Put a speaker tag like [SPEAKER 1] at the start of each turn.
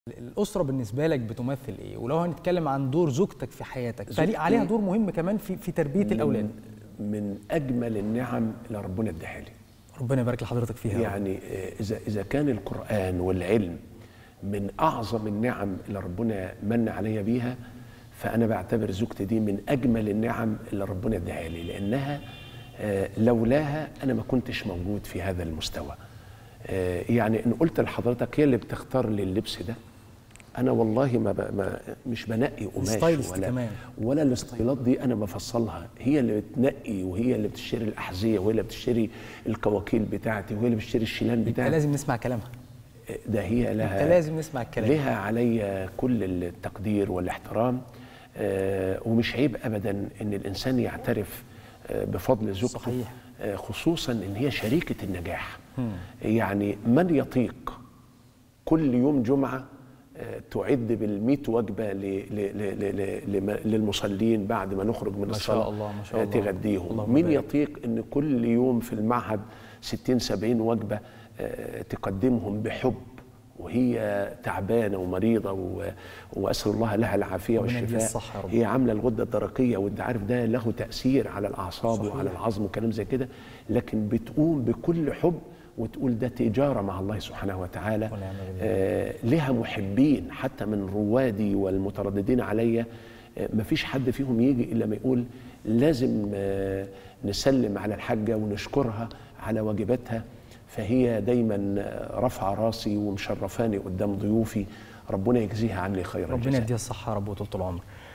[SPEAKER 1] الاسره بالنسبه لك بتمثل ايه ولو هنتكلم عن دور زوجتك في حياتك
[SPEAKER 2] زوجتي-
[SPEAKER 1] فليه عليها دور مهم كمان في في تربيه الاولاد
[SPEAKER 2] من, من اجمل النعم اللي ربنا اداها لي
[SPEAKER 1] ربنا يبارك لحضرتك فيها يا رب.
[SPEAKER 2] يعني آه، اذا اذا كان القران والعلم من اعظم النعم اللي ربنا من عليا بيها فانا بعتبر زوجتي دي من اجمل النعم اللي ربنا اداها لي لانها آه، لولاها انا ما كنتش موجود في هذا المستوى آه، يعني ان قلت لحضرتك هي اللي بتختار لي اللبس ده انا والله ما, ب... ما مش بنقي قماش
[SPEAKER 1] ستايلست
[SPEAKER 2] ولا
[SPEAKER 1] كمان.
[SPEAKER 2] ولا الاستايلات دي انا بفصلها هي اللي بتنقي وهي اللي بتشتري الاحذيه وهي اللي بتشتري الكواكيل بتاعتي وهي اللي بتشتري الشيلان
[SPEAKER 1] انت
[SPEAKER 2] بتاعتي
[SPEAKER 1] لازم نسمع كلامها
[SPEAKER 2] ده هي لها
[SPEAKER 1] انت لازم نسمع الكلام
[SPEAKER 2] لها علي كل التقدير والاحترام آه، ومش عيب ابدا ان الانسان يعترف آه، بفضل زوجته
[SPEAKER 1] صحيح.
[SPEAKER 2] آه، خصوصا ان هي شريكه النجاح يعني من يطيق كل يوم جمعه آه، تعد بالمئة وجبة ل- ل- ل- ل- لم- للمصلين بعد ما نخرج من
[SPEAKER 1] ما
[SPEAKER 2] الصلاة
[SPEAKER 1] شاء الله، ما شاء
[SPEAKER 2] آه،
[SPEAKER 1] الله.
[SPEAKER 2] تغديهم
[SPEAKER 1] اللهم
[SPEAKER 2] مين
[SPEAKER 1] بارك.
[SPEAKER 2] يطيق ان كل يوم في المعهد 60 70 وجبة آه، تقدمهم بحب وهي تعبانة ومريضة و- وأسأل الله لها العافية
[SPEAKER 1] ربنا يديها
[SPEAKER 2] والشفاء
[SPEAKER 1] الصحة يا رب.
[SPEAKER 2] هي عاملة الغدة الدرقية وانت عارف ده له تأثير على الأعصاب
[SPEAKER 1] صحيح.
[SPEAKER 2] وعلى العظم وكلام زي كده لكن بتقوم بكل حب وتقول ده تجارة مع الله سبحانه وتعالى
[SPEAKER 1] ونعم بالله.
[SPEAKER 2] آه، لها محبين حتى من روادي والمترددين عليا آه، مفيش حد فيهم يجي الا ما يقول لازم آه، نسلم على الحاجه ونشكرها على واجباتها فهي دايما آه، رافعه راسي ومشرفاني قدام ضيوفي ربنا يجزيها عني خير
[SPEAKER 1] ربنا
[SPEAKER 2] الجزاء
[SPEAKER 1] يديها الصحه يا رب وطول العمر